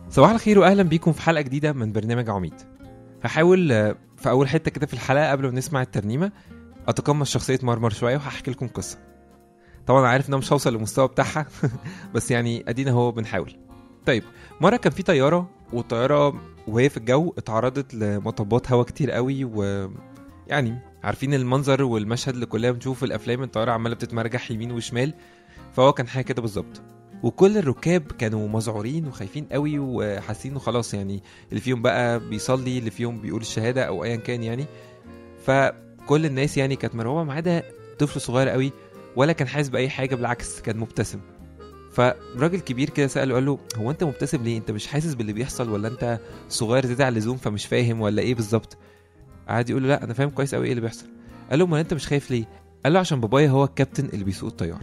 صباح الخير واهلا بيكم في حلقه جديده من برنامج عميد هحاول آه، في اول حته كده في الحلقه قبل ما نسمع الترنيمه اتقمص شخصيه مرمر شويه وهحكي لكم قصه طبعا عارف ان انا مش هوصل للمستوى بتاعها بس يعني ادينا هو بنحاول طيب مره كان في طياره والطياره وهي في الجو اتعرضت لمطبات هواء كتير قوي و يعني عارفين المنظر والمشهد اللي كلنا بنشوفه في الافلام الطياره عماله بتتمرجح يمين وشمال فهو كان حاجه كده بالظبط وكل الركاب كانوا مذعورين وخايفين قوي وحاسين انه خلاص يعني اللي فيهم بقى بيصلي اللي فيهم بيقول الشهاده او ايا كان يعني فكل الناس يعني كانت مرعوبه ما عدا طفل صغير قوي ولا كان حاسس باي حاجه بالعكس كان مبتسم فراجل كبير كده ساله قال له هو انت مبتسم ليه انت مش حاسس باللي بيحصل ولا انت صغير زياده عن اللزوم فمش فاهم ولا ايه بالظبط قعد يقول له لا انا فاهم كويس قوي ايه اللي بيحصل قال له امال انت مش خايف ليه قال له عشان بابايا هو الكابتن اللي بيسوق الطياره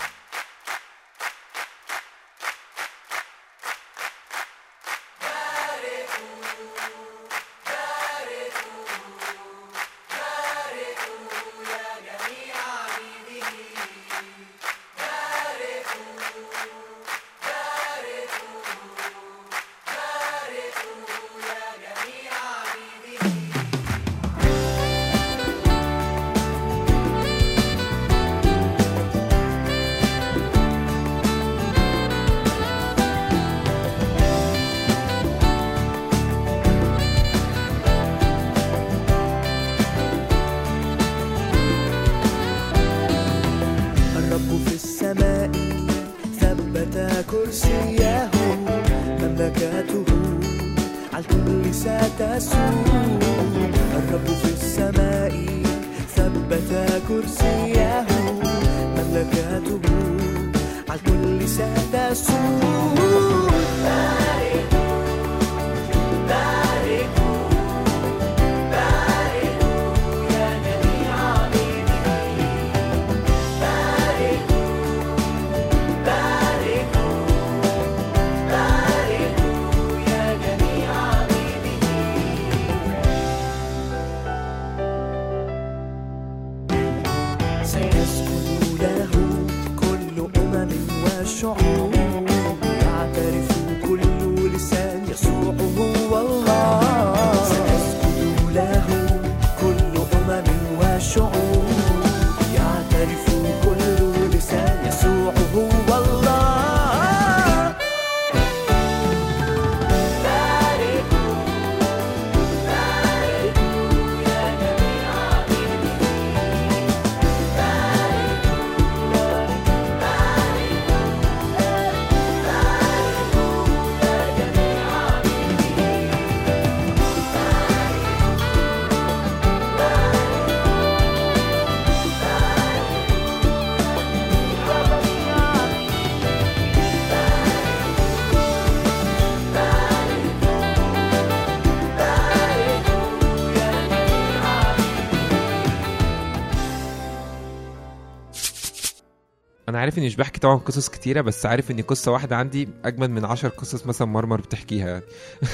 الرب في السماء ثبت كرسيه مملكته على الكل ستسود الرب في السماء ثبت كرسيه مملكته على الكل ستسود بارك بارك بارك يا جميع عبيده بارك بارك بارك يا جميع عبيده سيسجد له كل أمم وشعوب يعترف كل لسان يسوع هو الله سيسجد له كل أمم وشعوب يعترف كل لسان يسوع هو الله بارك بارك يا جميع عبيده انا عارف اني مش بحكي طبعا قصص كتيره بس عارف ان قصه واحده عندي اجمل من عشر قصص مثلا مرمر بتحكيها يعني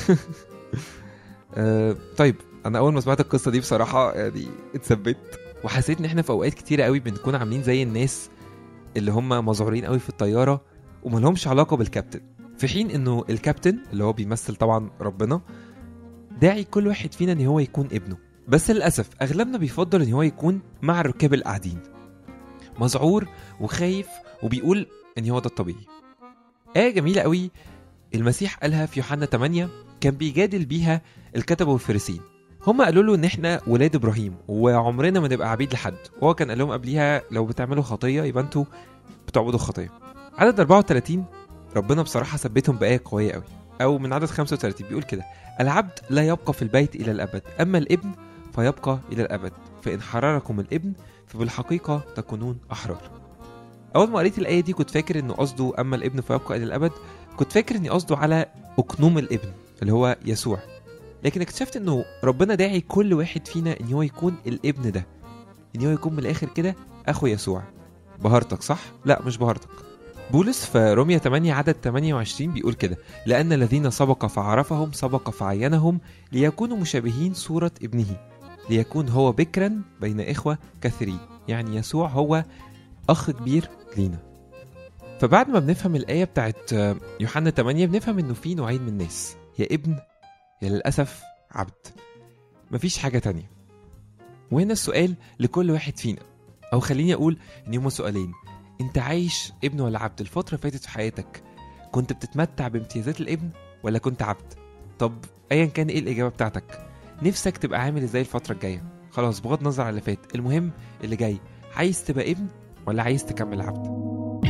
آه، طيب انا اول ما سمعت القصه دي بصراحه يعني اتثبت وحسيت ان احنا في اوقات كتيره قوي بنكون عاملين زي الناس اللي هم مذعورين قوي في الطياره وما لهمش علاقه بالكابتن في حين انه الكابتن اللي هو بيمثل طبعا ربنا داعي كل واحد فينا ان هو يكون ابنه بس للاسف اغلبنا بيفضل ان هو يكون مع الركاب القاعدين مذعور وخايف وبيقول ان هو ده الطبيعي آية جميلة قوي المسيح قالها في يوحنا 8 كان بيجادل بيها الكتبة والفريسين هما قالوا له ان احنا ولاد ابراهيم وعمرنا ما نبقى عبيد لحد وهو كان قال لهم قبليها لو بتعملوا خطيه يبقى انتوا بتعبدوا الخطيه عدد 34 ربنا بصراحه ثبتهم بايه قويه قوي او من عدد 35 بيقول كده العبد لا يبقى في البيت الى الابد اما الابن فيبقى الى الابد فان حرركم الابن فبالحقيقه تكونون احرار اول ما قريت الايه دي كنت فاكر انه قصده اما الابن فيبقى الى الابد كنت فاكر اني قصده على اقنوم الابن اللي هو يسوع لكن اكتشفت انه ربنا داعي كل واحد فينا ان هو يكون الابن ده ان هو يكون من الاخر كده اخو يسوع بهارتك صح لا مش بهارتك بولس في رومية 8 عدد 28 بيقول كده لأن الذين سبق فعرفهم سبق فعينهم ليكونوا مشابهين صورة ابنه ليكون هو بكرا بين إخوة كثيرين يعني يسوع هو أخ كبير لينا فبعد ما بنفهم الآية بتاعت آه، يوحنا 8 بنفهم إنه في نوعين من الناس يا ابن يا للأسف عبد مفيش حاجة تانية وهنا السؤال لكل واحد فينا أو خليني أقول إن هما سؤالين أنت عايش ابن ولا عبد الفترة اللي فاتت في حياتك كنت بتتمتع بامتيازات الابن ولا كنت عبد طب أيا كان إيه الإجابة بتاعتك نفسك تبقى عامل إزاي الفترة الجاية خلاص بغض النظر عن اللي فات المهم اللي جاي عايز تبقى ابن ولا عايز تكمل عبد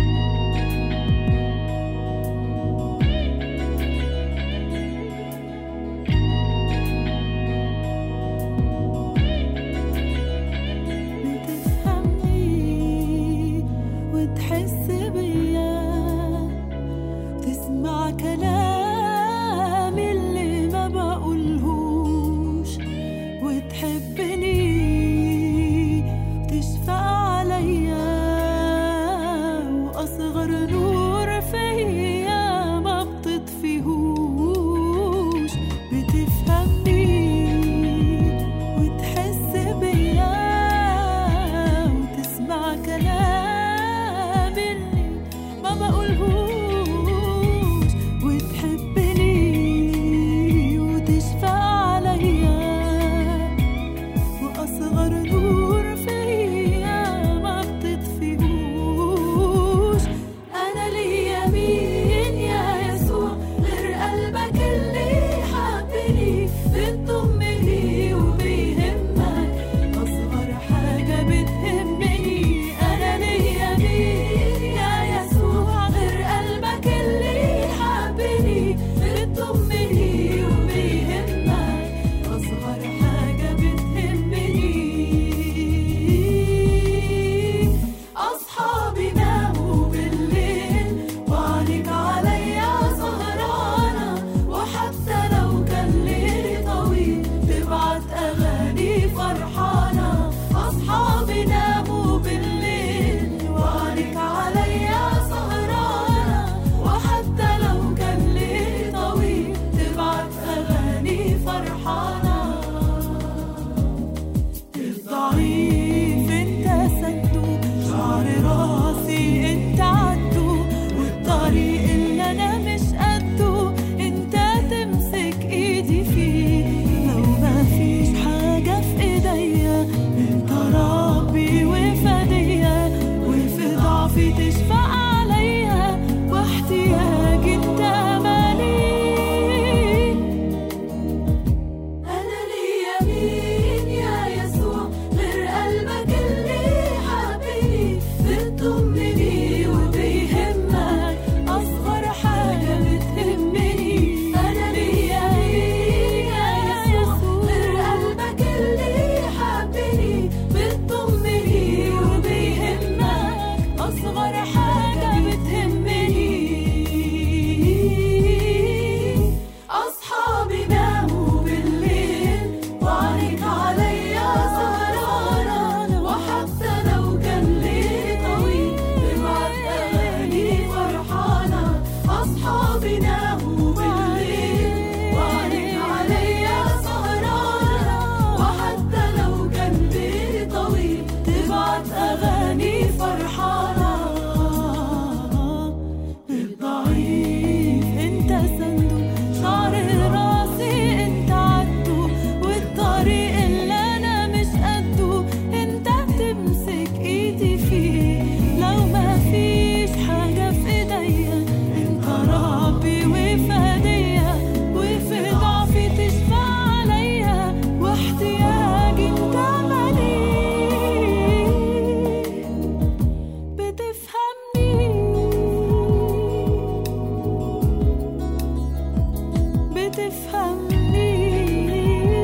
بتفهمني وتحس بيا تسمع كلامي اللي ما بقولهوش وتحبني تشفق عليا وأصغر نور فيا ما بتطفيهوش بتفهمني وتحس بيا وتسمع كلامي اللي ما بقولهوش وتحبني وتشفق عليا وأصغر نور فيا ما بتطفيهوش أنا ليا مين يا يسوع غير قلبك اللي حبني بتضمني وبيهمك أصغر حاجة بتهمني أنا ليا مين يا يسوع غير قلبك اللي حبني بتضمني وبيهمك أصغر حاجة بتهمني أصحابي ناموا بالليل وعليك عليا سهرانة وحتى لو كان ليلي طويل تبعت أغاني فرحانة أصحابي ناموا بالليل وعليك عليا سهرانة وحتى لو كان ليلي طويل تبعت أغاني فرحانة الضعيف انت سده شعر راسي انت عدو والطريق اللي انا مش قده انت تمسك ايدي فيه لو ما فيش حاجة في ايديا انت ربي وفدية وفي ضعفي تشفق عليا واحتياجي انت مالي أنا ليا مين يا يسوع غير قلبك اللي حبني بتضمني وبيهمك أصغر حاجة بتهمني أنا ليا مين يا يسوع غير قلبك اللي حبني بتضمني وبيهمك أصغر حاجة بتهمني أصحابي ناموا بالليل وعليك عليا سهرانة وحتى لو كان ليلي طويل ببعت أغاني فرحانة أصحابي ناموا بالليل وعليك عليا سهرانة وحتى لو كان ليلي طويل تبعت أغاني فرحانة الضعيف انت صندوق شعر راسي انت عدو والطريق اللي انا مش قده انت تمسك ايدي فيه لو ما فيش حاجة في ايديا انت ربي وفدية وفي ضعفي تشفع عليا واحتياجي انت مالي بتفهمني بتفهمني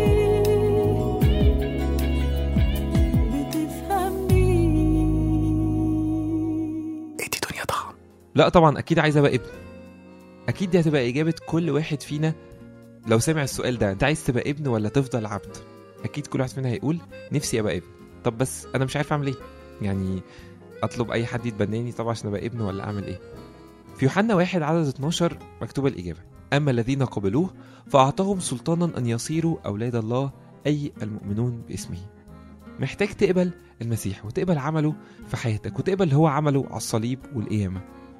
بتفهمني ادي دنيا طعم لا طبعا اكيد عايز ابقى ابن اكيد دي هتبقى اجابه كل واحد فينا لو سمع السؤال ده انت عايز تبقى ابن ولا تفضل عبد اكيد كل واحد فينا هيقول نفسي ابقى ابن طب بس انا مش عارف اعمل ايه يعني اطلب اي حد يتبناني طبعا عشان ابقى ابن ولا اعمل ايه في يوحنا واحد عدد 12 مكتوبه الاجابه اما الذين قبلوه فاعطاهم سلطانا ان يصيروا اولاد الله اي المؤمنون باسمه محتاج تقبل المسيح وتقبل عمله في حياتك وتقبل اللي هو عمله على الصليب والقيامه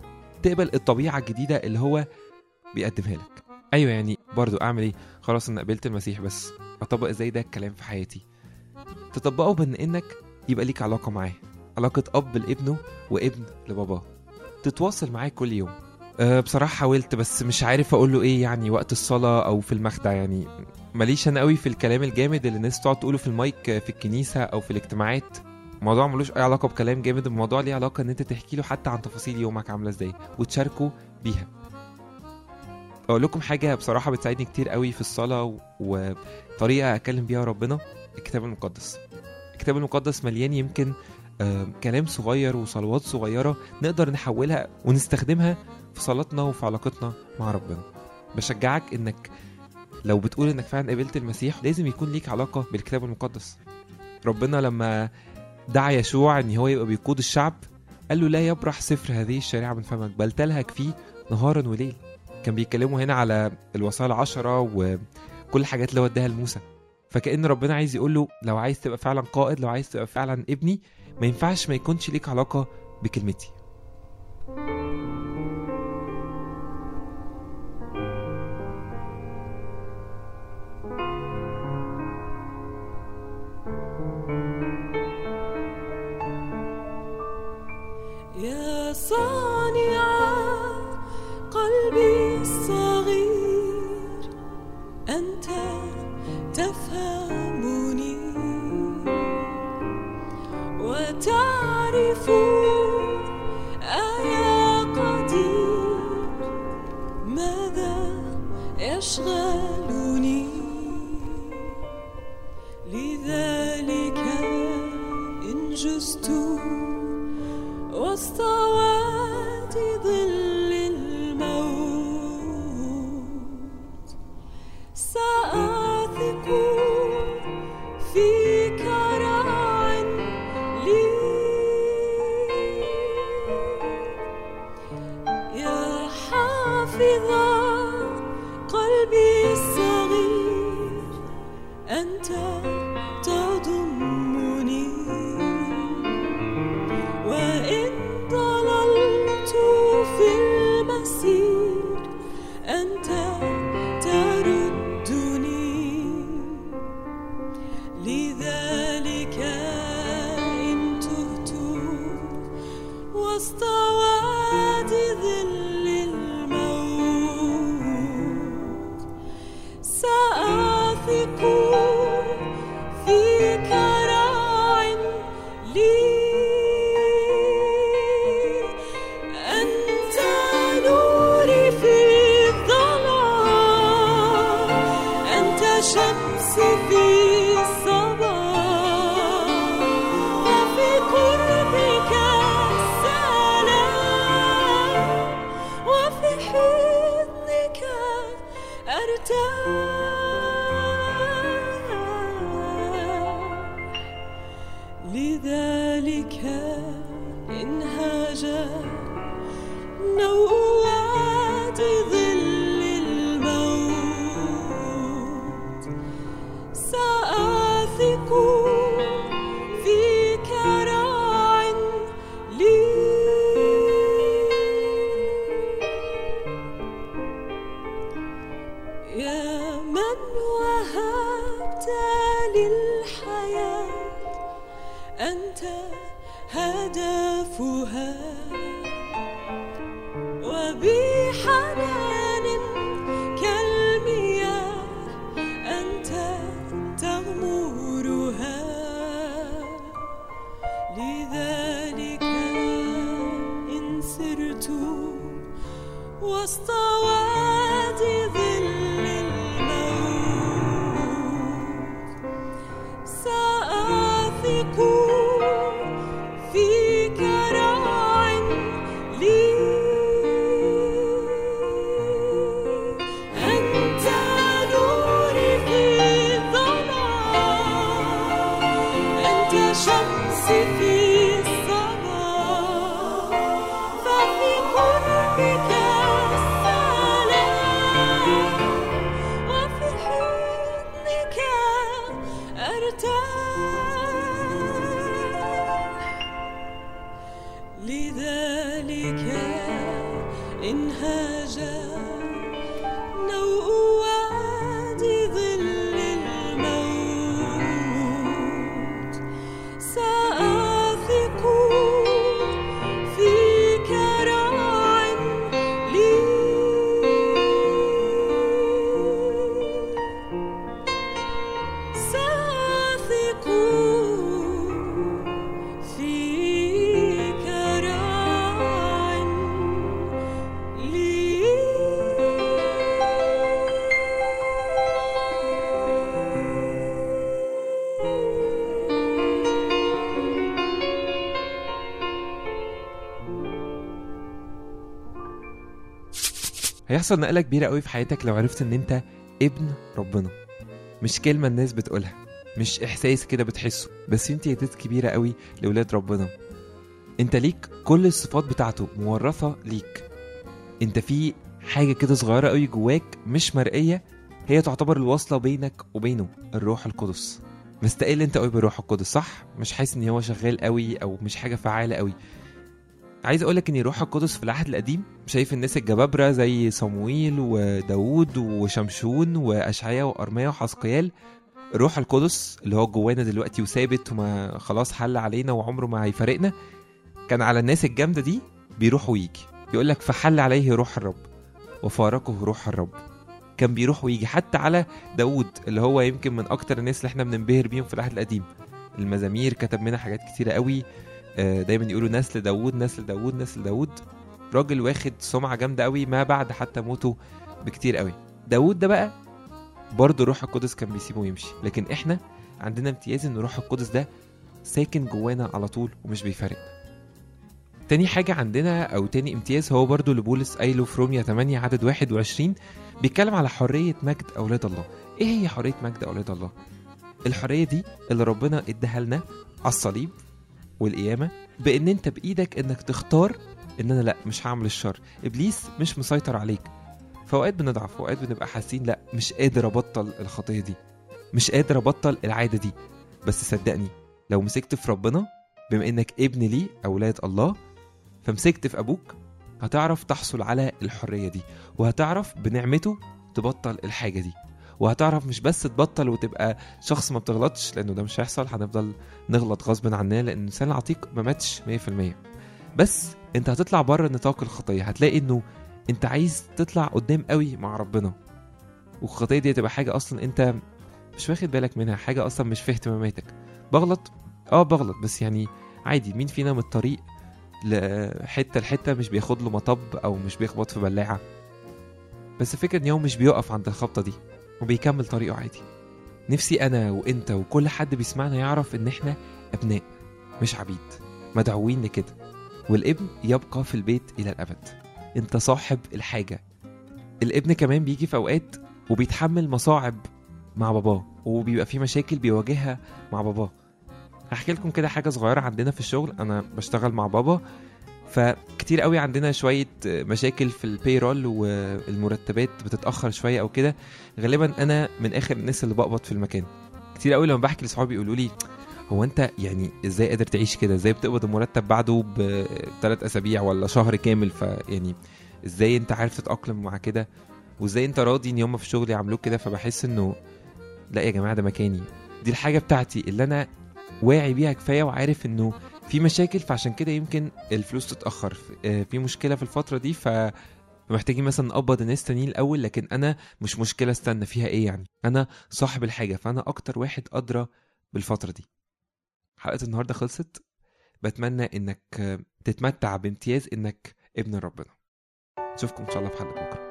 تقبل الطبيعه الجديده اللي هو بيقدمها لك ايوه يعني برضو اعمل ايه خلاص انا قبلت المسيح بس اطبق ازاي ده الكلام في حياتي تطبقه بان انك يبقى ليك علاقه معاه علاقه اب لابنه وابن لباباه تتواصل معاه كل يوم أه بصراحه حاولت بس مش عارف اقول له ايه يعني وقت الصلاه او في المخدع يعني ماليش انا قوي في الكلام الجامد اللي الناس تقعد تقوله في المايك في الكنيسه او في الاجتماعات الموضوع ملوش اي علاقه بكلام جامد الموضوع ليه علاقه ان انت تحكي له حتى عن تفاصيل يومك عامله ازاي وتشاركه بيها اقول لكم حاجه بصراحه بتساعدني كتير قوي في الصلاه و- وطريقه اكلم بيها ربنا الكتاب المقدس الكتاب المقدس مليان يمكن آه، كلام صغير وصلوات صغيره نقدر نحولها ونستخدمها في صلاتنا وفي علاقتنا مع ربنا بشجعك انك لو بتقول انك فعلا قبلت المسيح لازم يكون ليك علاقه بالكتاب المقدس ربنا لما دعا يشوع ان هو يبقى بيقود الشعب قال له لا يبرح سفر هذه الشريعه من فمك بل تلهك فيه نهارا وليل كان بيتكلموا هنا على الوصايا العشرة وكل الحاجات اللي هو اداها لموسى فكأن ربنا عايز يقول له لو عايز تبقى فعلا قائد لو عايز تبقى فعلا ابني ما ينفعش ما يكونش ليك علاقة بكلمتي يا صانع قلبي الصغير أنت تفهمني وتعرف أيا قدير ماذا يشغلني لذلك إن جزت وسط وادي ظل الموت سآثق فيك راع لي يا حافظ قلبي الصغير أنت تضمني وإن ضللت في المسير أنت تردني لذلك إن تهت وسط وادي ظل الموت سآثق فيك راع لي أنت نوري في الظلام أنت شمسي في الصباح وفي قربك السلام وفي حضنك أرتاح لذلك انهاج نوء وادي ظل الموت سآثق فيك راع لي يا من وهبت للحياة أنت هدفها وبحنان كالمياه أنت تغمرها لذلك إن سرت وسط وادي ظل الموت سآثق فيك راع لي أنت نوري في الظلام أنت شمسي في الصباح ففي قربك السلام هيحصل نقله كبيره قوي في حياتك لو عرفت ان انت ابن ربنا مش كلمه الناس بتقولها مش احساس كده بتحسه بس انت امتيازات كبيره قوي لاولاد ربنا انت ليك كل الصفات بتاعته مورثه ليك انت في حاجه كده صغيره قوي جواك مش مرئيه هي تعتبر الواصله بينك وبينه الروح القدس مستقل انت قوي بالروح القدس صح مش حاسس ان هو شغال قوي او مش حاجه فعاله قوي عايز اقولك ان الروح القدس في العهد القديم شايف الناس الجبابره زي صمويل وداوود وشمشون واشعيا وارميا وحسقيال الروح القدس اللي هو جوانا دلوقتي وثابت وما خلاص حل علينا وعمره ما هيفارقنا كان على الناس الجامده دي بيروح ويجي يقول لك فحل عليه روح الرب وفارقه روح الرب كان بيروح ويجي حتى على داود اللي هو يمكن من اكتر الناس اللي احنا بننبهر بيهم في العهد القديم المزامير كتب منها حاجات كتيره قوي آه، دايما يقولوا نسل داود نسل داود نسل داود راجل واخد سمعه جامده قوي ما بعد حتى موته بكتير قوي داود ده بقى برضه روح القدس كان بيسيبه ويمشي لكن احنا عندنا امتياز ان روح القدس ده ساكن جوانا على طول ومش بيفارق تاني حاجة عندنا أو تاني امتياز هو برضو اللي بولس قايله في روميا 8 عدد 21 بيتكلم على حرية مجد أولاد الله إيه هي حرية مجد أولاد الله؟ الحرية دي اللي ربنا اداها لنا على الصليب والقيامة بإن أنت بإيدك إنك تختار إن أنا لأ مش هعمل الشر إبليس مش مسيطر عليك فأوقات بنضعف وأوقات بنبقى حاسين لأ مش قادر أبطل الخطية دي مش قادر أبطل العادة دي بس صدقني لو مسكت في ربنا بما إنك ابن ليه أولاد الله فمسكت في ابوك هتعرف تحصل على الحريه دي وهتعرف بنعمته تبطل الحاجه دي وهتعرف مش بس تبطل وتبقى شخص ما بتغلطش لانه ده مش هيحصل هنفضل نغلط غصب عننا لان الانسان العتيق ما ماتش 100% بس انت هتطلع بره نطاق الخطيه هتلاقي انه انت عايز تطلع قدام قوي مع ربنا والخطيه دي هتبقى حاجه اصلا انت مش واخد بالك منها حاجه اصلا مش في اهتماماتك بغلط اه بغلط بس يعني عادي مين فينا من الطريق لحته لحته مش بياخد له مطب او مش بيخبط في بلاعه بس الفكره ان هو مش بيقف عند الخبطه دي وبيكمل طريقه عادي نفسي انا وانت وكل حد بيسمعنا يعرف ان احنا ابناء مش عبيد مدعوين لكده والابن يبقى في البيت الى الابد انت صاحب الحاجه الابن كمان بيجي في اوقات وبيتحمل مصاعب مع باباه وبيبقى في مشاكل بيواجهها مع باباه هحكي لكم كده حاجه صغيره عندنا في الشغل انا بشتغل مع بابا فكتير قوي عندنا شويه مشاكل في البيرول والمرتبات بتتاخر شويه او كده غالبا انا من اخر الناس اللي بقبض في المكان كتير قوي لما بحكي لاصحابي يقولوا لي هو انت يعني ازاي قادر تعيش كده ازاي بتقبض المرتب بعده بثلاث اسابيع ولا شهر كامل فيعني ازاي انت عارف تتاقلم مع كده وازاي انت راضي ان هم في الشغل يعملوك كده فبحس انه لا يا جماعه ده مكاني دي الحاجه بتاعتي اللي انا واعي بيها كفايه وعارف انه في مشاكل فعشان كده يمكن الفلوس تتاخر آه، في مشكله في الفتره دي ف محتاجين مثلا نقبض الناس تانيين الاول لكن انا مش مشكله استنى فيها ايه يعني انا صاحب الحاجه فانا اكتر واحد ادرى بالفتره دي حلقه النهارده خلصت بتمنى انك آه، تتمتع بامتياز انك ابن ربنا اشوفكم ان شاء الله في حلقه بكره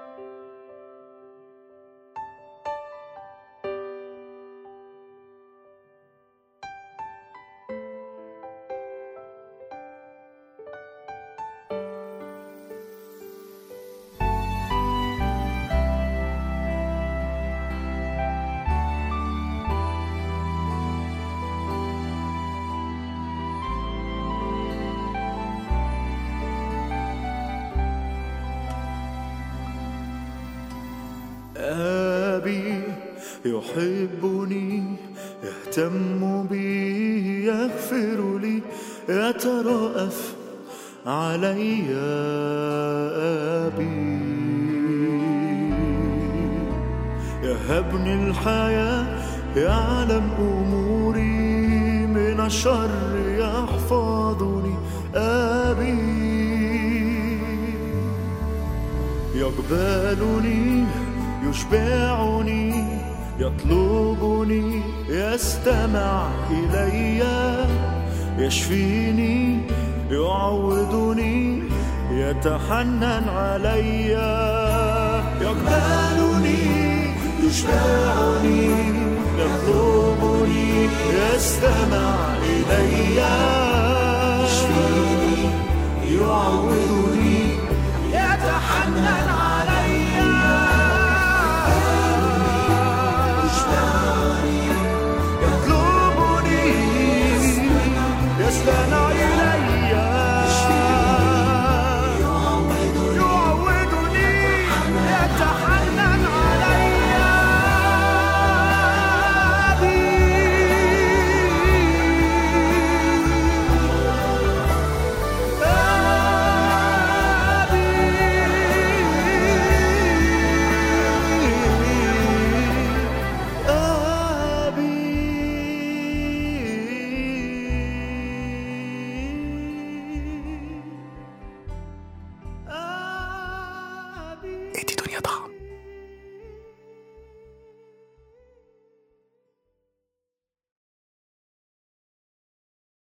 أبي يحبني يهتم بي يغفر لي يترأف علي أبي يهبني الحياة يعلم أموري من الشر يحفظني أبي يقبلني يشبعني يطلبني يستمع إلي يشفيني يعودني يتحنن علي يقبلني يشبعني يطلبني يستمع إلي يشفيني يعودني يتحنن علي أنا إله